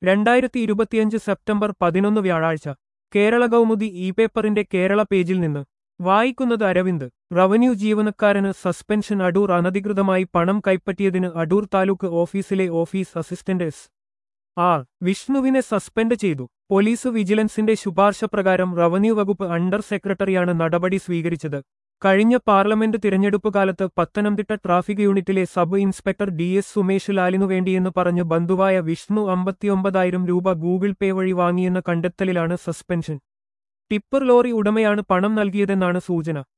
രണ്ടായിരത്തി ഇരുപത്തിയഞ്ച് സെപ്റ്റംബർ പതിനൊന്ന് വ്യാഴാഴ്ച കേരള കൗമുദി ഇ പേപ്പറിന്റെ കേരള പേജിൽ നിന്ന് വായിക്കുന്നത് അരവിന്ദ് റവന്യൂ ജീവനക്കാരന് സസ്പെൻഷൻ അടൂർ അനധികൃതമായി പണം കൈപ്പറ്റിയതിന് അടൂർ താലൂക്ക് ഓഫീസിലെ ഓഫീസ് അസിസ്റ്റന്റ് എസ് ആർ വിഷ്ണുവിനെ സസ്പെൻഡ് ചെയ്തു പോലീസ് വിജിലൻസിന്റെ ശുപാർശ പ്രകാരം റവന്യൂ വകുപ്പ് അണ്ടർ സെക്രട്ടറിയാണ് നടപടി സ്വീകരിച്ചത് കഴിഞ്ഞ പാർലമെന്റ് തിരഞ്ഞെടുപ്പ് കാലത്ത് പത്തനംതിട്ട ട്രാഫിക് യൂണിറ്റിലെ sub inspector D S Sumesh ലാലിനു വേണ്ടിയെന്ന് പറഞ്ഞ് ബന്ധുവായ വിഷ്ണു അമ്പത്തിയൊമ്പതായിരം രൂപ ഗൂഗിൾ പേ വഴി വാങ്ങിയെന്ന കണ്ടെത്തലിലാണ് സസ്പെൻഷൻ ടിപ്പർ ലോറി ഉടമയാണ് പണം നൽകിയതെന്നാണ് സൂചന